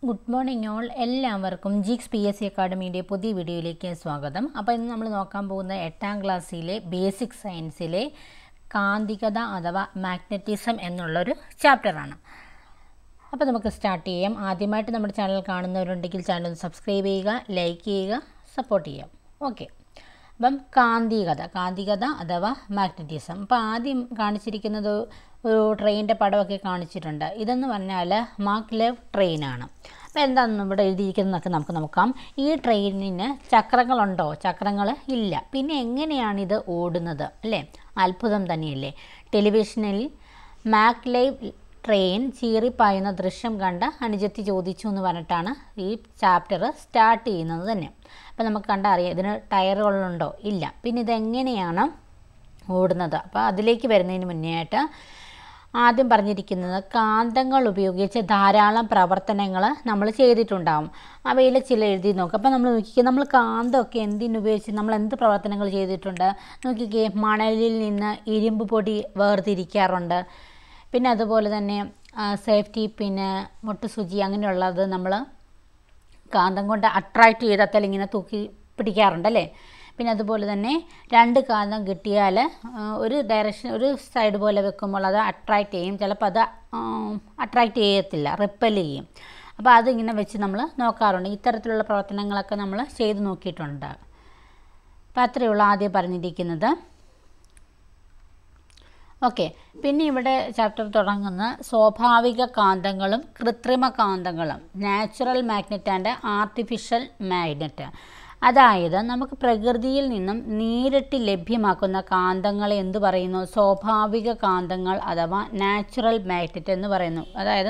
good morning all എല്ലാവർക്കും ജിക്സ് P S C അക്കാഡമിയുടെ പുതിയ വീഡിയോയിലേക്ക് സ്വാഗതം അപ്പോൾ ഇന്ന് നമ്മൾ നോക്കാൻ പോകുന്ന എട്ടാം ക്ലാസ്സിലെ ബേസിക് സയൻസിലെ കാന്തികത അഥവാ മാഗ്നറ്റിസം എന്നുള്ളൊരു ചാപ്റ്ററാണ് അപ്പോൾ നമുക്ക് സ്റ്റാർട്ട് ചെയ്യാം ആദ്യമായിട്ട് നമ്മുടെ ചാനൽ കാണുന്നവരുണ്ടെങ്കിൽ ചാനൽ ഒന്ന് സബ്സ്ക്രൈബ് ചെയ്യുക ലൈക്ക് ചെയ്യുക സപ്പോർട്ട് ചെയ്യാം ഓക്കെ അപ്പം കാന്തികത കാന്തികത അഥവാ മാഗ്നറ്റിസം അപ്പോൾ ആദ്യം കാണിച്ചിരിക്കുന്നത് ഒരു ട്രെയിനിൻ്റെ പടമൊക്കെ കാണിച്ചിട്ടുണ്ട് ഇതെന്ന് പറഞ്ഞാൽ മാക്ലെവ് ട്രെയിനാണ് അപ്പോൾ എന്താണെന്ന് ഇവിടെ എഴുതിയിരിക്കുന്നതൊക്കെ നമുക്ക് നോക്കാം ഈ ട്രെയിനിന് ചക്രങ്ങളുണ്ടോ ചക്രങ്ങൾ ഇല്ല പിന്നെ എങ്ങനെയാണിത് ഓടുന്നത് അല്ലേ അത്ഭുതം തന്നെയല്ലേ ടെലിവിഷനിൽ മാക്ലൈവ് ട്രെയിൻ ചീറിപ്പായുന്ന ദൃശ്യം കണ്ട് അനുജത്തി ചോദിച്ചു എന്ന് പറഞ്ഞിട്ടാണ് ഈ ചാപ്റ്റർ സ്റ്റാർട്ട് ചെയ്യുന്നത് തന്നെ അപ്പോൾ നമുക്ക് കണ്ടറിയാം ഇതിന് ടയറുകളുണ്ടോ ഇല്ല പിന്നെ ഇതെങ്ങനെയാണ് ഓടുന്നത് അപ്പോൾ അതിലേക്ക് വരുന്നതിന് മുന്നേ ആയിട്ട് ആദ്യം പറഞ്ഞിരിക്കുന്നത് കാന്തങ്ങൾ ഉപയോഗിച്ച് ധാരാളം പ്രവർത്തനങ്ങൾ നമ്മൾ ചെയ്തിട്ടുണ്ടാവും അവയിൽ ചില എഴുതി നോക്കുക അപ്പോൾ നമ്മൾ നോക്കിക്കുക നമ്മൾ കാന്തമൊക്കെ എന്തിനുപയോഗിച്ച് നമ്മൾ എന്ത് പ്രവർത്തനങ്ങൾ ചെയ്തിട്ടുണ്ട് നോക്കിക്കേ മണലിൽ നിന്ന് ഇരുമ്പ് പൊടി വേർതിരിക്കാറുണ്ട് പിന്നെ അതുപോലെ തന്നെ സേഫ്റ്റി പിന്നെ മുട്ടുസൂചി അങ്ങനെയുള്ളത് നമ്മൾ കാന്തം കൊണ്ട് അട്രാക്റ്റ് ചെയ്താൽ ഇങ്ങനെ തൂക്കി പിടിക്കാറുണ്ടല്ലേ പിന്നെ അതുപോലെ തന്നെ രണ്ട് കാന്തം കിട്ടിയാൽ ഒരു ഡയറക്ഷൻ ഒരു സൈഡ് പോലെ വെക്കുമ്പോൾ അത് അട്രാക്റ്റ് ചെയ്യും ചിലപ്പോൾ അത് അട്രാക്റ്റ് ചെയ്യത്തില്ല റിപ്പൽ ചെയ്യും അപ്പോൾ അതിങ്ങനെ വെച്ച് നമ്മൾ നോക്കാറുണ്ട് ഇത്തരത്തിലുള്ള പ്രവർത്തനങ്ങളൊക്കെ നമ്മൾ ചെയ്ത് നോക്കിയിട്ടുണ്ട് അപ്പോൾ അത്രയേ ഉള്ളൂ ആദ്യം പറഞ്ഞിരിക്കുന്നത് ഓക്കെ പിന്നെ ഇവിടെ ചാപ്റ്റർ തുടങ്ങുന്ന സ്വാഭാവിക കാന്തങ്ങളും കൃത്രിമ കാന്തങ്ങളും natural magnet and artificial magnet അതായത് നമുക്ക് പ്രകൃതിയിൽ നിന്നും നേരിട്ട് ലഭ്യമാക്കുന്ന കാന്തങ്ങളെ എന്തു പറയുന്നു സ്വാഭാവിക കാന്തങ്ങൾ അഥവാ നാച്ചുറൽ മാഗ്നറ്റ് എന്ന് പറയുന്നു അതായത്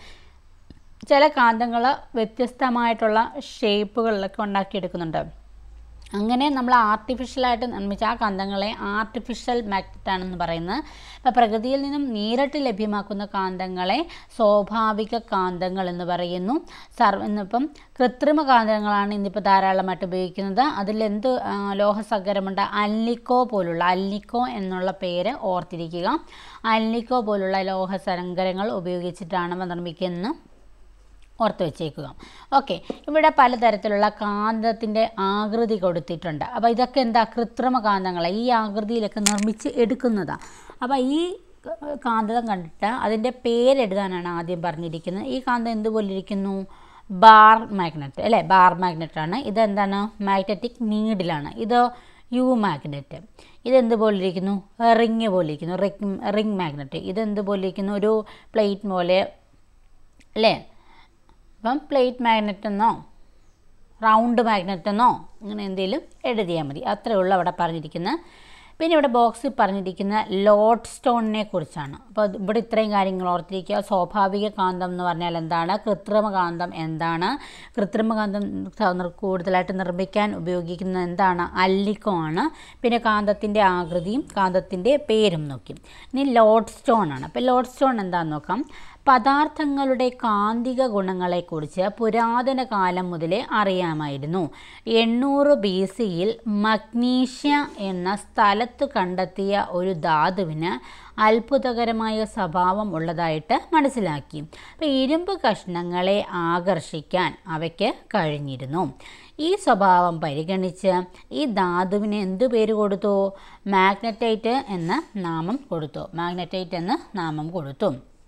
ചില കാന്തങ്ങൾ വ്യത്യസ്തമായിട്ടുള്ള ഷേപ്പുകളിലൊക്കെ ഉണ്ടാക്കിയെടുക്കുന്നുണ്ട് അങ്ങനെ നമ്മൾ ആർട്ടിഫിഷ്യലായിട്ട് നിർമ്മിച്ച ആ കാന്തങ്ങളെ ആർട്ടിഫിഷ്യൽ മാഗ്നറ്റ് ആണെന്ന് പറയുന്നത് അപ്പോൾ പ്രകൃതിയിൽ നിന്നും നേരിട്ട് ലഭ്യമാക്കുന്ന കാന്തങ്ങളെ സ്വാഭാവിക കാന്തങ്ങൾ എന്ന് പറയുന്നു സർവ ഇന്നിപ്പം കൃത്രിമ കാന്തങ്ങളാണ് ഇന്നിപ്പോൾ ധാരാളമായിട്ട് ഉപയോഗിക്കുന്നത് അതിലെന്ത് ലോഹസങ്കരമുണ്ട് അല്ലിക്കോ പോലുള്ള അല്ലിക്കോ എന്നുള്ള പേര് ഓർത്തിരിക്കുക അല്ലിക്കോ പോലുള്ള ലോഹസങ്കരങ്ങൾ ഉപയോഗിച്ചിട്ടാണ് നിർമ്മിക്കുന്നത് ഓർത്ത് വെച്ചേക്കുക ഓക്കെ ഇവിടെ പലതരത്തിലുള്ള കാന്തത്തിൻ്റെ ആകൃതി കൊടുത്തിട്ടുണ്ട് അപ്പോൾ ഇതൊക്കെ എന്താ കൃത്രിമ കാന്തങ്ങളെ ഈ ആകൃതിയിലൊക്കെ നിർമ്മിച്ച് എടുക്കുന്നതാണ് അപ്പോൾ ഈ കാന്തം കണ്ടിട്ട് അതിൻ്റെ പേരെഴുതാനാണ് ആദ്യം പറഞ്ഞിരിക്കുന്നത് ഈ കാന്തം എന്തുപോലെ ഇരിക്കുന്നു ബാർ മാഗ്നറ്റ് അല്ലേ ബാർ മാഗ്നറ്റാണ് ഇതെന്താണ് മാഗ്നറ്റിക് നീഡിലാണ് ഇത് യു മാഗ്നറ്റ് ഇതെന്തുപോലെ ഇരിക്കുന്നു റിങ് പോലെ ഇരിക്കുന്നു റിങ് റിങ് മാഗ്നറ്റ് ഇതെന്തുപോലെ ഇരിക്കുന്നു ഒരു പ്ലേറ്റ് പോലെ അല്ലേ അപ്പം പ്ലേറ്റ് മാഗ്നറ്റ് എന്നോ റൗണ്ട് മാഗ്നറ്റ് എന്നോ അങ്ങനെ എന്തെങ്കിലും എഴുതിയാൽ മതി അത്രയേ ഉള്ളൂ അവിടെ പറഞ്ഞിരിക്കുന്നത് പിന്നെ ഇവിടെ ബോക്സിൽ പറഞ്ഞിരിക്കുന്ന ലോഡ് സ്റ്റോണിനെ കുറിച്ചാണ് അപ്പോൾ ഇവിടെ ഇത്രയും കാര്യങ്ങൾ ഓർത്തിരിക്കുക സ്വാഭാവിക കാന്തം എന്ന് പറഞ്ഞാൽ എന്താണ് കൃത്രിമ കാന്തം എന്താണ് കൃത്രിമ കാന്തം കൂടുതലായിട്ട് നിർമ്മിക്കാൻ ഉപയോഗിക്കുന്ന എന്താണ് അല്ലിക്കോ ആണ് പിന്നെ കാന്തത്തിൻ്റെ ആകൃതിയും കാന്തത്തിൻ്റെ പേരും നോക്കി ഇനി ലോഡ് സ്റ്റോൺ ആണ് അപ്പോൾ ലോഡ് സ്റ്റോൺ എന്താണെന്ന് നോക്കാം പദാർത്ഥങ്ങളുടെ കാന്തിക ഗുണങ്ങളെക്കുറിച്ച് പുരാതന കാലം മുതലേ അറിയാമായിരുന്നു എണ്ണൂറ് ബി സിയിൽ മഗ്നീഷ്യ എന്ന സ്ഥലത്ത് കണ്ടെത്തിയ ഒരു ധാതുവിന് അത്ഭുതകരമായ സ്വഭാവം ഉള്ളതായിട്ട് മനസ്സിലാക്കി അപ്പോൾ ഇരുമ്പ് കഷ്ണങ്ങളെ ആകർഷിക്കാൻ അവയ്ക്ക് കഴിഞ്ഞിരുന്നു ഈ സ്വഭാവം പരിഗണിച്ച് ഈ ധാതുവിന് എന്തു പേര് കൊടുത്തു മാഗ്നറ്റൈറ്റ് എന്ന നാമം കൊടുത്തു മാഗ്നറ്റൈറ്റ് എന്ന നാമം കൊടുത്തു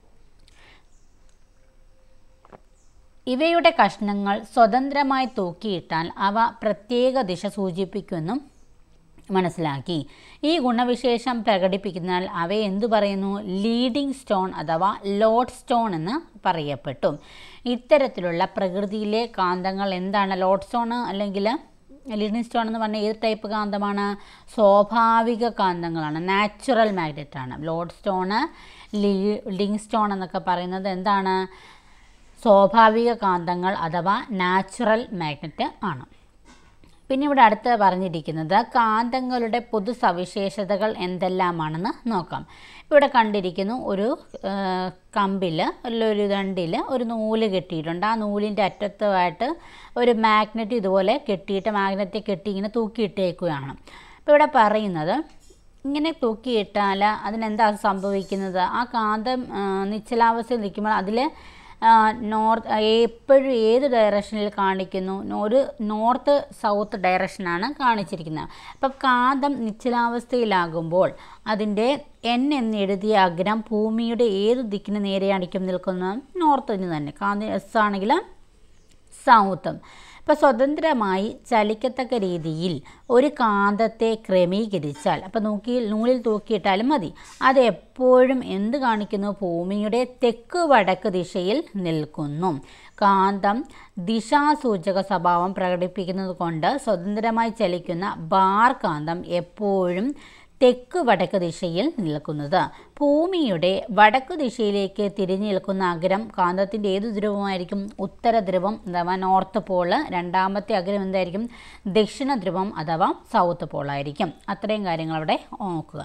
ഇവയുടെ കഷ്ണങ്ങൾ സ്വതന്ത്രമായി തൂക്കിയിട്ടാൽ അവ പ്രത്യേക ദിശ സൂചിപ്പിക്കുമെന്നും മനസ്സിലാക്കി ഈ ഗുണവിശേഷം പ്രകടിപ്പിക്കുന്നതിനാൽ അവയെ എന്തു പറയുന്നു ലീഡിംഗ് സ്റ്റോൺ അഥവാ ലോഡ് സ്റ്റോൺ എന്ന് പറയപ്പെട്ടു ഇത്തരത്തിലുള്ള പ്രകൃതിയിലെ കാന്തങ്ങൾ എന്താണ് ലോഡ് സ്റ്റോൺ അല്ലെങ്കിൽ ലീഡിംഗ് സ്റ്റോൺ എന്ന് പറഞ്ഞാൽ ഏത് ടൈപ്പ് കാന്തമാണ് സ്വാഭാവിക കാന്തങ്ങളാണ് നാച്ചുറൽ മാഗ്നറ്റ് ആണ് ലോഡ് സ്റ്റോണ് ലീഡിംഗ് സ്റ്റോൺ എന്നൊക്കെ പറയുന്നത് എന്താണ് സ്വാഭാവിക കാന്തങ്ങൾ അഥവാ നാച്ചുറൽ മാഗ്നറ്റ് ആണ് പിന്നെ ഇവിടെ അടുത്ത് പറഞ്ഞിരിക്കുന്നത് കാന്തങ്ങളുടെ പൊതു സവിശേഷതകൾ എന്തെല്ലാമാണെന്ന് നോക്കാം ഇവിടെ കണ്ടിരിക്കുന്നു ഒരു കമ്പിൽ ഒരു ദണ്ടിൽ ഒരു നൂല് കെട്ടിയിട്ടുണ്ട് ആ നൂലിൻ്റെ അറ്റത്തുമായിട്ട് ഒരു മാഗ്നറ്റ് ഇതുപോലെ കെട്ടിയിട്ട് മാഗ്നറ്റ് കെട്ടി ഇങ്ങനെ തൂക്കിയിട്ടേക്കുകയാണ് അപ്പോൾ ഇവിടെ പറയുന്നത് ഇങ്ങനെ തൂക്കിയിട്ടാൽ അതിനെന്താ സംഭവിക്കുന്നത് ആ കാന്തം നിശ്ചലാവസ്ഥയിൽ നിൽക്കുമ്പോൾ അതിൽ നോർത്ത് എപ്പോഴും ഏത് ഡയറക്ഷനിൽ കാണിക്കുന്നു ഒരു നോർത്ത് സൗത്ത് ഡയറക്ഷനാണ് കാണിച്ചിരിക്കുന്നത് അപ്പം കാന്തം നിശ്ചലാവസ്ഥയിലാകുമ്പോൾ അതിൻ്റെ എൻ എന്ന് എഴുതിയ അഗ്രം ഭൂമിയുടെ ഏത് ദിക്കിന് നേരെയാണിക്കും നിൽക്കുന്നത് നോർത്തിന് തന്നെ കാന്തി എസ് ആണെങ്കിൽ സൗത്തും ഇപ്പോൾ സ്വതന്ത്രമായി ചലിക്കത്തക്ക രീതിയിൽ ഒരു കാന്തത്തെ ക്രമീകരിച്ചാൽ അപ്പോൾ നോക്കി നൂലിൽ തൂക്കിയിട്ടാലും മതി അത് എപ്പോഴും എന്ത് കാണിക്കുന്നു ഭൂമിയുടെ തെക്ക് വടക്ക് ദിശയിൽ നിൽക്കുന്നു കാന്തം ദിശാസൂചക സ്വഭാവം പ്രകടിപ്പിക്കുന്നത് കൊണ്ട് സ്വതന്ത്രമായി ചലിക്കുന്ന ബാർ കാന്തം എപ്പോഴും തെക്ക് വടക്ക് ദിശയിൽ നിൽക്കുന്നത് ഭൂമിയുടെ വടക്ക് ദിശയിലേക്ക് തിരിഞ്ഞു നിൽക്കുന്ന അഗ്രം കാന്തത്തിൻ്റെ ഏത് ധ്രുവമായിരിക്കും ഉത്തര ധ്രുവം അഥവാ നോർത്ത് പോള് രണ്ടാമത്തെ അഗ്രം എന്തായിരിക്കും ദക്ഷിണ ധ്രുവം അഥവാ സൗത്ത് പോളായിരിക്കും അത്രയും കാര്യങ്ങൾ അവിടെ നോക്കുക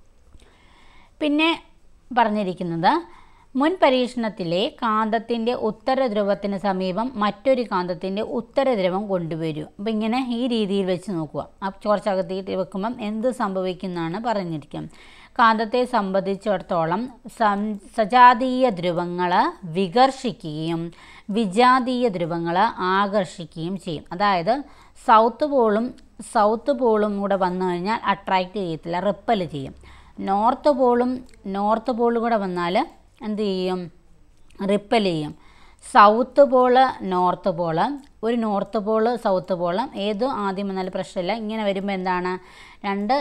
പിന്നെ പറഞ്ഞിരിക്കുന്നത് മുൻ പരീക്ഷണത്തിലെ കാന്തത്തിൻ്റെ ഉത്തര ധ്രുവത്തിന് സമീപം മറ്റൊരു കാന്തത്തിൻ്റെ ഉത്തര ധ്രുവം കൊണ്ടുവരൂ അപ്പം ഇങ്ങനെ ഈ രീതിയിൽ വെച്ച് നോക്കുക ആ കുറച്ചകത്തേക്ക് വെക്കുമ്പം എന്ത് സംഭവിക്കുന്നതാണ് പറഞ്ഞിരിക്കും കാന്തത്തെ സംബന്ധിച്ചിടത്തോളം സം സജാതീയ ധ്രുവങ്ങൾ വികർഷിക്കുകയും വിജാതീയ ധ്രുവങ്ങൾ ആകർഷിക്കുകയും ചെയ്യും അതായത് സൗത്ത് പോളും സൗത്ത് പോളും കൂടെ വന്നു കഴിഞ്ഞാൽ അട്രാക്റ്റ് ചെയ്യത്തില്ല റിപ്പൽ ചെയ്യും നോർത്ത് പോളും നോർത്ത് പോളും കൂടെ വന്നാൽ എന്ത് ചെയ്യും റിപ്പൽ ചെയ്യും സൗത്ത് പോള് നോർത്ത് പോള് ഒരു നോർത്ത് പോള് സൗത്ത് പോള് ഏത് ആദ്യം വന്നാലും പ്രശ്നമില്ല ഇങ്ങനെ വരുമ്പോൾ എന്താണ് രണ്ട്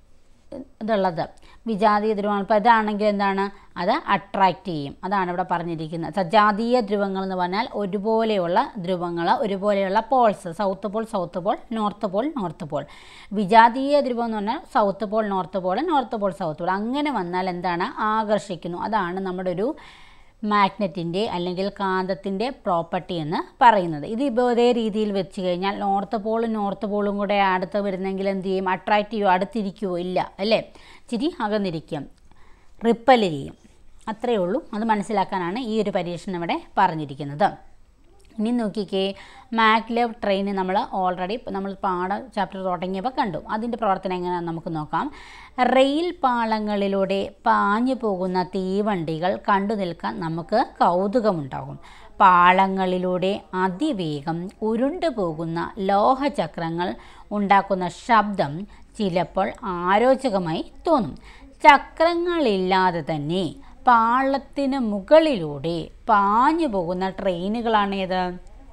ഇതുള്ളത് വിജാതീയ ധ്രുവങ്ങൾ ഇപ്പോൾ ഇതാണെങ്കിൽ എന്താണ് അത് അട്രാക്റ്റ് ചെയ്യും അതാണ് ഇവിടെ പറഞ്ഞിരിക്കുന്നത് സജാതീയ ധ്രുവങ്ങൾ എന്ന് പറഞ്ഞാൽ ഒരുപോലെയുള്ള ധ്രുവങ്ങൾ ഒരുപോലെയുള്ള poles south pole south pole north pole north pole വിജാതീയ ധ്രുവം എന്ന് പറഞ്ഞാൽ south pole north pole north pole south pole അങ്ങനെ വന്നാൽ എന്താണ് ആകർഷിക്കുന്നു അതാണ് നമ്മുടെ ഒരു മാഗ്നറ്റിൻ്റെ അല്ലെങ്കിൽ കാന്തത്തിൻ്റെ പ്രോപ്പർട്ടി എന്ന് പറയുന്നത് ഇത് ഇപ്പോൾ ഇതേ രീതിയിൽ വെച്ച് കഴിഞ്ഞാൽ നോർത്ത് പോളും നോർത്ത് പോളും കൂടെ അടുത്ത് വരുന്നെങ്കിൽ എന്ത് ചെയ്യും അട്രാക്റ്റ് ചെയ്യുമോ അടുത്തിരിക്കുമോ ഇല്ല അല്ലേ ചിരി അകന്നിരിക്കും റിപ്പൽ ചെയ്യും അത്രയേ ഉള്ളൂ അത് മനസ്സിലാക്കാനാണ് ഈ ഒരു പരീക്ഷണം ഇവിടെ പറഞ്ഞിരിക്കുന്നത് ഇനി നോക്കിക്കേ മാഗ്ലെവ് ട്രെയിൻ നമ്മൾ ഓൾറെഡി നമ്മൾ പാഠ ചാപ്റ്റർ തുടങ്ങിയപ്പോൾ കണ്ടു അതിൻ്റെ പ്രവർത്തനം എങ്ങനെയാണെന്ന് നമുക്ക് നോക്കാം റെയിൽ പാളങ്ങളിലൂടെ പാഞ്ഞു പോകുന്ന തീവണ്ടികൾ കണ്ടു നിൽക്കാൻ നമുക്ക് കൗതുകമുണ്ടാകും പാളങ്ങളിലൂടെ അതിവേഗം ഉരുണ്ടു പോകുന്ന ലോഹചക്രങ്ങൾ ഉണ്ടാക്കുന്ന ശബ്ദം ചിലപ്പോൾ ആരോചകമായി തോന്നും ചക്രങ്ങളില്ലാതെ തന്നെ പാളത്തിന് മുകളിലൂടെ പാഞ്ഞു പോകുന്ന ട്രെയിനുകളാണേത്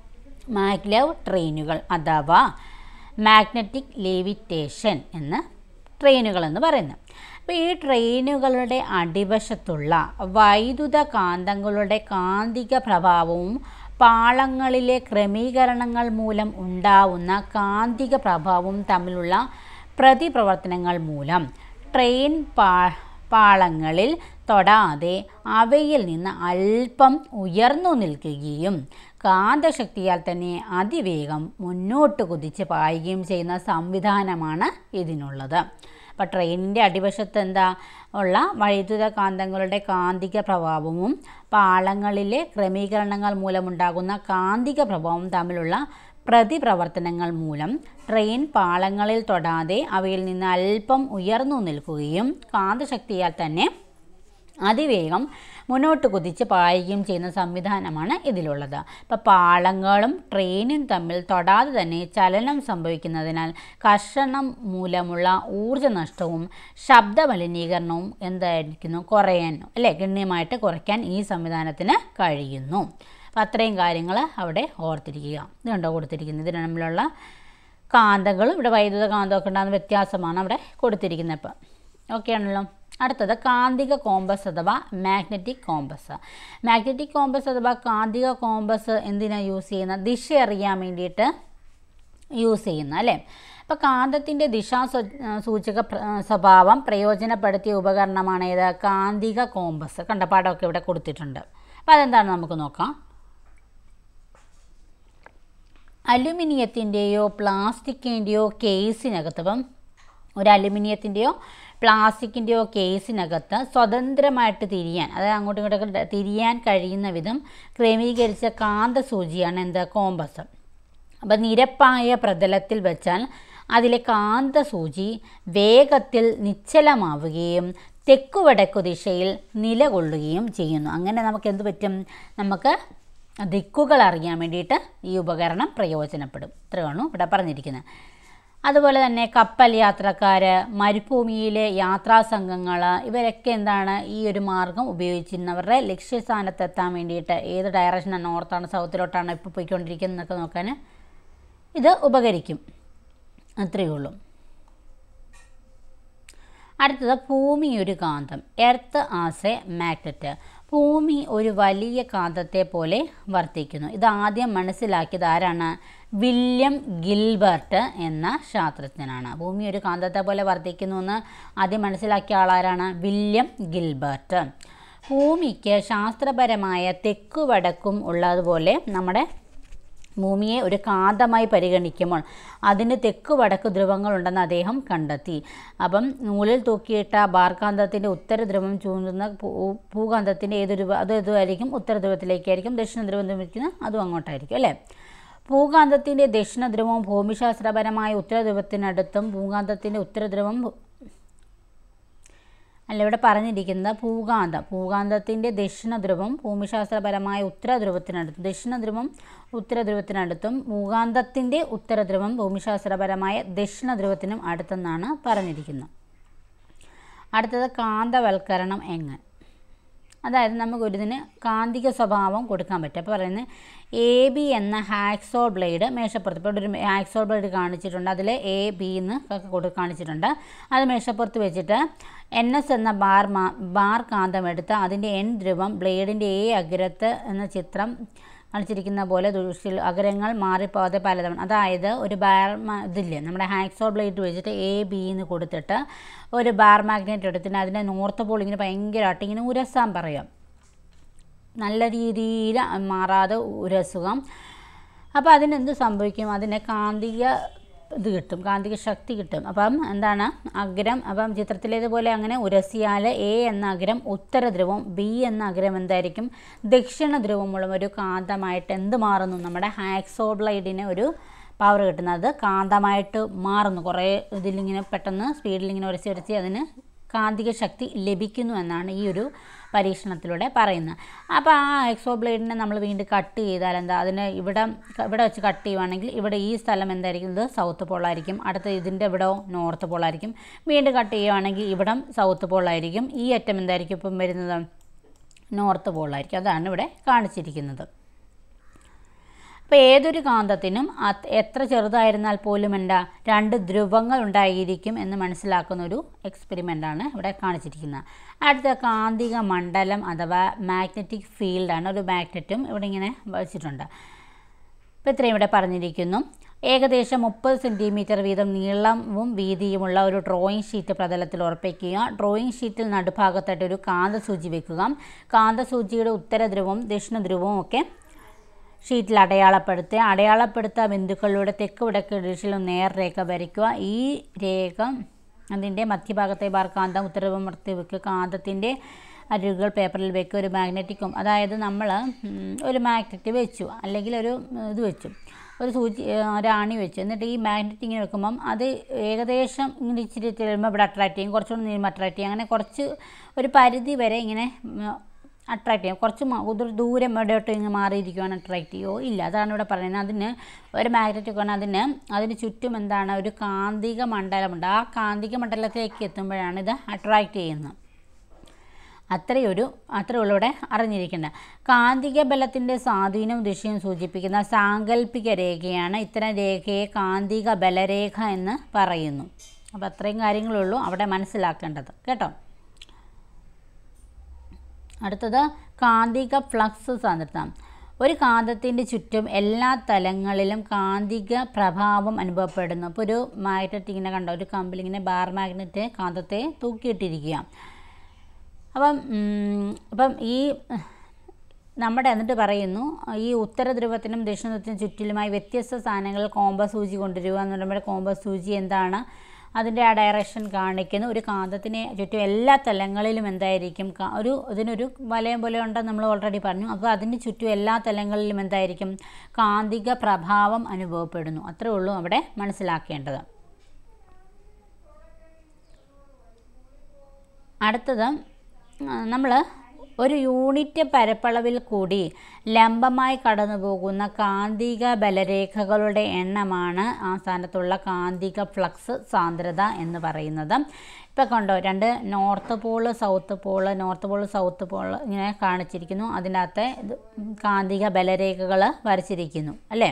മാഗ്ലവ് ട്രെയിനുകൾ അഥവാ മാഗ്നറ്റിക് ലേവിറ്റേഷൻ എന്ന ട്രെയിനുകൾ എന്ന് പറയുന്നത് അപ്പോൾ ഈ ട്രെയിനുകളുടെ അടിവശത്തുള്ള വൈദ്യുത കാന്തങ്ങളുടെ കാന്തിക പ്രഭാവവും പാളങ്ങളിലെ ക്രമീകരണങ്ങൾ മൂലം ഉണ്ടാവുന്ന കാന്തിക പ്രഭാവവും തമ്മിലുള്ള പ്രതിപ്രവർത്തനങ്ങൾ മൂലം ട്രെയിൻ പാ പാളങ്ങളിൽ തൊടാതെ അവയിൽ നിന്ന് അല്പം ഉയർന്നു നിൽക്കുകയും കാന്തശക്തിയാൽ തന്നെ അതിവേഗം മുന്നോട്ട് കുതിച്ച് പായുകയും ചെയ്യുന്ന സംവിധാനമാണ് ഇതിനുള്ളത് അപ്പോൾ ട്രെയിനിൻ്റെ അടിവശത്ത് എന്താ ഉള്ള വൈദ്യുത കാന്തങ്ങളുടെ കാന്തിക പ്രഭാവവും പാളങ്ങളിലെ ക്രമീകരണങ്ങൾ മൂലമുണ്ടാകുന്ന കാന്തിക പ്രഭാവവും തമ്മിലുള്ള പ്രതിപ്രവർത്തനങ്ങൾ മൂലം ട്രെയിൻ പാളങ്ങളിൽ തൊടാതെ അവയിൽ നിന്ന് അല്പം ഉയർന്നു നിൽക്കുകയും കാന്തശക്തിയാൽ തന്നെ അതിവേഗം മുന്നോട്ട് കുതിച്ച് പായുകയും ചെയ്യുന്ന സംവിധാനമാണ് ഇതിലുള്ളത് ഇപ്പോൾ പാളങ്ങളും ട്രെയിനും തമ്മിൽ തൊടാതെ തന്നെ ചലനം സംഭവിക്കുന്നതിനാൽ കർഷണം മൂലമുള്ള ഊർജ്ജ നഷ്ടവും ശബ്ദ മലിനീകരണവും എന്തായിരിക്കുന്നു കുറയാൻ അല്ലേ ഗണ്യമായിട്ട് കുറയ്ക്കാൻ ഈ സംവിധാനത്തിന് കഴിയുന്നു അപ്പോൾ അത്രയും കാര്യങ്ങൾ അവിടെ ഓർത്തിരിക്കുക ഇത് കണ്ടോ കൊടുത്തിരിക്കുന്നത് ഇതിന് തമ്മിലുള്ള കാന്തങ്ങളും ഇവിടെ വൈദ്യുത കാന്തമൊക്കെ ഉണ്ടാകുന്ന വ്യത്യാസമാണ് അവിടെ കൊടുത്തിരിക്കുന്നത് ഇപ്പം ഓക്കെ ആണല്ലോ അടുത്തത് കാന്തിക കോമ്പസ് അഥവാ മാഗ്നറ്റിക് കോമ്പസ് മാഗ്നറ്റിക് കോമ്പസ് അഥവാ കാന്തിക കോമ്പസ് എന്തിനാണ് യൂസ് ചെയ്യുന്നത് ദിശ അറിയാൻ വേണ്ടിയിട്ട് യൂസ് ചെയ്യുന്ന അല്ലേ അപ്പോൾ കാന്തത്തിൻ്റെ ദിശാ സൂചക സ്വഭാവം പ്രയോജനപ്പെടുത്തിയ ഉപകരണമാണ് ഏത് കാന്തിക കോമ്പസ് കണ്ട പാഠമൊക്കെ ഇവിടെ കൊടുത്തിട്ടുണ്ട് അപ്പോൾ അതെന്താണ് നമുക്ക് നോക്കാം അലുമിനിയത്തിൻ്റെയോ പ്ലാസ്റ്റിക്കിൻ്റെയോ കേസിനകത്ത് ഇപ്പം ഒരു അലുമിനിയത്തിൻ്റെയോ പ്ലാസ്റ്റിക്കിൻ്റെയോ കേസിനകത്ത് സ്വതന്ത്രമായിട്ട് തിരിയാൻ അതായത് അങ്ങോട്ടും ഇങ്ങോട്ടൊക്കെ തിരിയാൻ കഴിയുന്ന വിധം ക്രമീകരിച്ച കാന്തസൂചിയാണ് എന്താ കോമ്പസ് അപ്പം നിരപ്പായ പ്രതലത്തിൽ വെച്ചാൽ അതിലെ കാന്തസൂചി വേഗത്തിൽ നിശ്ചലമാവുകയും തെക്കു വടക്കു ദിശയിൽ നിലകൊള്ളുകയും ചെയ്യുന്നു അങ്ങനെ നമുക്ക് എന്ത് പറ്റും നമുക്ക് ദിക്കുകൾ അറിയാൻ വേണ്ടിയിട്ട് ഈ ഉപകരണം പ്രയോജനപ്പെടും ഇത്രയാണ് ഇവിടെ പറഞ്ഞിരിക്കുന്നത് അതുപോലെ തന്നെ കപ്പൽ യാത്രക്കാർ മരുഭൂമിയിലെ യാത്രാ സംഘങ്ങൾ ഇവരൊക്കെ എന്താണ് ഈ ഒരു മാർഗം ഉപയോഗിച്ചിരുന്നവരുടെ ലക്ഷ്യസ്ഥാനത്തെത്താൻ വേണ്ടിയിട്ട് ഏത് ഡയറക്ഷനാണ് നോർത്താണ് സൗത്തിലോട്ടാണ് ഇപ്പോൾ പോയിക്കൊണ്ടിരിക്കുന്നതെന്നൊക്കെ നോക്കാൻ ഇത് ഉപകരിക്കും അത്രയേ ഉള്ളൂ അടുത്തത് ഭൂമി ഒരു കാന്തം എർത്ത് ആസ് എ മാഗ്നറ്റ് ഭൂമി ഒരു വലിയ കാന്തത്തെ പോലെ വർത്തിക്കുന്നു ഇത് ആദ്യം മനസ്സിലാക്കിയത് ആരാണ് വില്യം ഗിൽബർട്ട് എന്ന ശാസ്ത്രജ്ഞനാണ് ഭൂമി ഒരു കാന്തത്തെ പോലെ വർത്തിക്കുന്നു എന്ന് ആദ്യം മനസ്സിലാക്കിയ ആളാരാണ് വില്യം ഗിൽബർട്ട് ഭൂമിക്ക് ശാസ്ത്രപരമായ തെക്കു വടക്കും ഉള്ളതുപോലെ നമ്മുടെ ഭൂമിയെ ഒരു കാന്തമായി പരിഗണിക്കുമ്പോൾ അതിന് തെക്ക് വടക്ക് ധ്രുവങ്ങളുണ്ടെന്ന് അദ്ദേഹം കണ്ടെത്തി അപ്പം നൂലിൽ തൂക്കിയിട്ട ബാർകാന്തത്തിൻ്റെ ഉത്തര ധ്രുവം ചൂണ്ടുന്ന ഭൂ- ഭൂകാന്തത്തിൻ്റെ ഏതൊരു അത് ഇതുമായിരിക്കും ഉത്തര ധ്രുവത്തിലേക്കായിരിക്കും ദക്ഷിണ ധ്രുവം നിർമ്മിക്കുന്നത് അതും അങ്ങോട്ടായിരിക്കും അല്ലേ ഭൂകാന്തത്തിൻ്റെ ദക്ഷിണ ധ്രുവം ഭൂമിശാസ്ത്രപരമായ ഉത്തര ധ്രുവത്തിനടുത്തും ഭൂകാന്തത്തിൻ്റെ ഉത്തര ധ്രുവം ഭൂ- അല്ല ഇവിടെ പറഞ്ഞിരിക്കുന്നത് ഭൂകാന്തം ഭൂകാന്തത്തിൻ്റെ ദക്ഷിണ ധ്രുവം ഭൂമിശാസ്ത്രപരമായ ഉത്തര ധ്രുവത്തിനടുത്തും ദക്ഷിണ ധ്രുവം ഉത്തര ധ്രുവത്തിനടുത്തും ഭൂകാന്തത്തിൻ്റെ ഉത്തര ധ്രുവം ഭൂമിശാസ്ത്രപരമായ ദക്ഷിണ ധ്രുവത്തിനും അടുത്തെന്നാണ് പറഞ്ഞിരിക്കുന്നത് അടുത്തത് കാന്തവൽക്കരണം എങ്ങ് അതായത് നമുക്ക് ഒരു ഇതിന് കാന്തിക സ്വഭാവം കൊടുക്കാൻ പറ്റും അപ്പോൾ പറയുന്നത് എ ബി എന്ന ഹാക്സോ ബ്ലേഡ് മേശപ്പുറത്ത് ഇപ്പോൾ ഇവിടെ ഒരു ഹാക്സോ ബ്ലേഡ് കാണിച്ചിട്ടുണ്ട് അതിൽ എ ബി എന്ന് ഒക്കെ കൊടു കാണിച്ചിട്ടുണ്ട് അത് മേശപ്പുറത്ത് വെച്ചിട്ട് എൻ എസ് എന്ന ബാർ മാ ബാർ കാന്തം എടുത്ത് അതിൻ്റെ എൻ ധ്രുവം ബ്ലേഡിൻ്റെ എ അഗ്രത്ത് എന്ന ചിത്രം കാണിച്ചിരിക്കുന്ന പോലെ ദൃശ്യത്തിൽ അഗ്രങ്ങൾ മാറിപ്പോകാതെ പലതവണ അതായത് ഒരു ബാർ മ- ഇതില്ലേ നമ്മുടെ ഹാക്സോ ബ്ലേഡ് വെച്ചിട്ട് എ ബി എന്ന് കൊടുത്തിട്ട് ഒരു ബാർ മാഗ്നറ്റ് എടുത്തിട്ട് അതിനെ നോർത്ത് പോൾ ഇങ്ങനെ ഭയങ്കരമായിട്ട് ഇങ്ങനെ ഉരസാൻ പറയാം നല്ല രീതിയിൽ മാറാതെ ഉരസുകം അപ്പോൾ അതിനെന്ത് സംഭവിക്കും അതിന് കാന്തിക ഇത് കിട്ടും കാന്തിക ശക്തി കിട്ടും അപ്പം എന്താണ് അഗ്രം അപ്പം ചിത്രത്തിലേതുപോലെ അങ്ങനെ ഉരസിയാൽ എ എന്ന അഗ്രം ഉത്തര ധ്രുവം ബി എന്ന അഗ്രം എന്തായിരിക്കും ദക്ഷിണ ധ്രുവമുള്ള ഒരു കാന്തമായിട്ട് എന്ത് മാറുന്നു നമ്മുടെ ഹാക്സോബ്ലൈഡിന് ഒരു പവർ കിട്ടുന്നത് കാന്തമായിട്ട് മാറുന്നു കുറേ ഇതിലിങ്ങനെ പെട്ടെന്ന് സ്പീഡിലിങ്ങനെ ഉരಸಿ ഉരಸಿ അതിന് കാന്തിക ശക്തി ലഭിക്കുന്നു എന്നാണ് ഈ ഒരു പരീക്ഷണത്തിലൂടെ പറയുന്നത് അപ്പോൾ ആ എക്സോ ബ്ലേഡിനെ നമ്മൾ വീണ്ടും കട്ട് ചെയ്താൽ എന്താ അതിന് ഇവിടെ ഇവിടെ വെച്ച് കട്ട് ചെയ്യുവാണെങ്കിൽ ഇവിടെ ഈ സ്ഥലം എന്തായിരിക്കും ഇത് സൗത്ത് പോളായിരിക്കും അടുത്ത ഇതിൻ്റെ ഇവിടെ നോർത്ത് പോളായിരിക്കും വീണ്ടും കട്ട് ചെയ്യുവാണെങ്കിൽ ഇവിടം സൗത്ത് പോളായിരിക്കും ഈ അറ്റം എന്തായിരിക്കും ഇപ്പം വരുന്നത് നോർത്ത് പോളായിരിക്കും അതാണ് ഇവിടെ കാണിച്ചിരിക്കുന്നത് അപ്പോൾ ഏതൊരു കാന്തത്തിനും അത് എത്ര ചെറുതായിരുന്നാൽ പോലും എന്താ രണ്ട് ധ്രുവങ്ങൾ ഉണ്ടായിരിക്കും എന്ന് മനസ്സിലാക്കുന്ന ഒരു എക്സ്പെരിമെൻ്റാണ് ഇവിടെ കാണിച്ചിരിക്കുന്നത് അടുത്ത കാന്തിക മണ്ഡലം അഥവാ മാഗ്നറ്റിക് ഫീൽഡാണ് ഒരു മാഗ്നറ്റും ഇവിടെ ഇങ്ങനെ വച്ചിട്ടുണ്ട് ഇപ്പോൾ ഇത്രയും ഇവിടെ പറഞ്ഞിരിക്കുന്നു ഏകദേശം മുപ്പത് സെൻറ്റിമീറ്റർ വീതം നീളവും വീതിയുമുള്ള ഒരു ഡ്രോയിങ് ഷീറ്റ് പ്രതലത്തിൽ ഉറപ്പിക്കുക ഡ്രോയിങ് ഷീറ്റിൽ നടുഭാഗത്തായിട്ട് ഒരു കാന്തസൂചി വെക്കുക കാന്തസൂചിയുടെ ഉത്തര ധ്രുവവും ദക്ഷിണ ധ്രുവവും ഒക്കെ ഷീറ്റിൽ അടയാളപ്പെടുത്തുക അടയാളപ്പെടുത്ത ബിന്ദുക്കളിലൂടെ തെക്ക് വടക്ക് ദിശയിലും നേർരേഖ വരയ്ക്കുക ഈ രേഖ അതിൻ്റെ മധ്യഭാഗത്തെ ബാർ കാന്തം ഉത്തരവും നിർത്തി വെക്കുക കാന്തത്തിൻ്റെ അരികുകൾ പേപ്പറിൽ വെക്കുക ഒരു മാഗ്നറ്റിക്കും അതായത് നമ്മൾ ഒരു മാഗ്നറ്റ് വെച്ചു അല്ലെങ്കിൽ ഒരു ഇത് വെച്ചു ഒരു സൂചി ഒരു ആണി വെച്ചു എന്നിട്ട് ഈ മാഗ്നറ്റ് ഇങ്ങനെ വെക്കുമ്പം അത് ഏകദേശം ഇങ്ങനെ ഇച്ചിരി ചെല്ലുമ്പോൾ ഇവിടെ അട്രാക്റ്റ് ചെയ്യും കുറച്ചുകൂടി നീളുമ്പോൾ അട്രാക്റ്റ് ചെയ്യും അങ്ങനെ കുറച്ച് ഒരു പരിധി വരെ ഇങ്ങനെ അട്രാക്റ്റ് ചെയ്യും കുറച്ച് മ- ഒരു ദൂരം എവിടെയോട്ട് ഇങ്ങനെ മാറിയിരിക്കുവാണ് അട്രാക്റ്റ് ചെയ്യുമോ ഇല്ല അതാണ് ഇവിടെ പറയുന്നത് അതിന് ഒരു മാഗ്നറ്റ് ഒക്കെ അതിന് അതിന് ചുറ്റും എന്താണ് ഒരു കാന്തിക മണ്ഡലമുണ്ട് ആ കാന്തിക മണ്ഡലത്തിലേക്ക് എത്തുമ്പോഴാണ് ഇത് അട്രാക്റ്റ് ചെയ്യുന്നത് അത്രയൊരു അത്രയുള്ളൂ ഇവിടെ അറിഞ്ഞിരിക്കേണ്ടത് കാന്തിക ബലത്തിൻ്റെ സ്വാധീനവും ദിശയും സൂചിപ്പിക്കുന്ന സാങ്കല്പിക രേഖയാണ് ഇത്തരം രേഖയെ കാന്തിക ബലരേഖ എന്ന് പറയുന്നു അപ്പോൾ അത്രയും കാര്യങ്ങളുള്ളൂ അവിടെ മനസ്സിലാക്കേണ്ടത് കേട്ടോ അടുത്തത് കാന്തിക ഫ്ലക്സ് സാന്ദ്രത ഒരു കാന്തത്തിൻ്റെ ചുറ്റും എല്ലാ തലങ്ങളിലും കാന്തിക പ്രഭാവം അനുഭവപ്പെടുന്നു അപ്പോൾ ഒരു മാഗ്നറ്റ് ഇങ്ങനെ കണ്ട ഒരു കമ്പിൽ ഇങ്ങനെ ബാർ മാഗ്നറ്റ് കാന്തത്തെ തൂക്കിയിട്ടിരിക്കുക അപ്പം ഉം, അപ്പം ഈ നമ്മുടെ എന്നിട്ട് പറയുന്നു ഈ ഉത്തര ധ്രുവത്തിനും ദക്ഷിണ ധ്രുവത്തിനും ചുറ്റിലുമായി വ്യത്യസ്ത സ്ഥാനങ്ങളിൽ കോമ്പസ് സൂചി കൊണ്ടുവരിക എന്ന് പറയുമ്പോൾ കോമ്പസ് സൂചി എന്താണ് അതിൻ്റെ ആ ഡയറക്ഷൻ കാണിക്കുന്നു ഒരു കാന്തത്തിനെ ചുറ്റും എല്ലാ തലങ്ങളിലും എന്തായിരിക്കും കാ- ഒരു ഇതിനൊരു വലയം പോലെ ഉണ്ടെന്ന് നമ്മൾ ഓൾറെഡി പറഞ്ഞു അപ്പോൾ അതിന് ചുറ്റും എല്ലാ തലങ്ങളിലും എന്തായിരിക്കും കാന്തിക പ്രഭാവം അനുഭവപ്പെടുന്നു അത്രേ ഉള്ളൂ അവിടെ മനസ്സിലാക്കേണ്ടത് അടുത്തത് നമ്മൾ ഒരു യൂണിറ്റ് പരപ്പളവിൽ കൂടി ലംബമായി കടന്നു പോകുന്ന കാന്തിക ബലരേഖകളുടെ എണ്ണമാണ് ആ സ്ഥാനത്തുള്ള കാന്തിക ഫ്ലക്സ് സാന്ദ്രത എന്ന് പറയുന്നത് ഇപ്പോൾ കണ്ടോ രണ്ട് north pole south pole north pole south pole ഇങ്ങനെ കാണിച്ചിരിക്കുന്നു അതിനകത്തെ ഇത് കാന്തിക ബലരേഖകൾ വരച്ചിരിക്കുന്നു അല്ലേ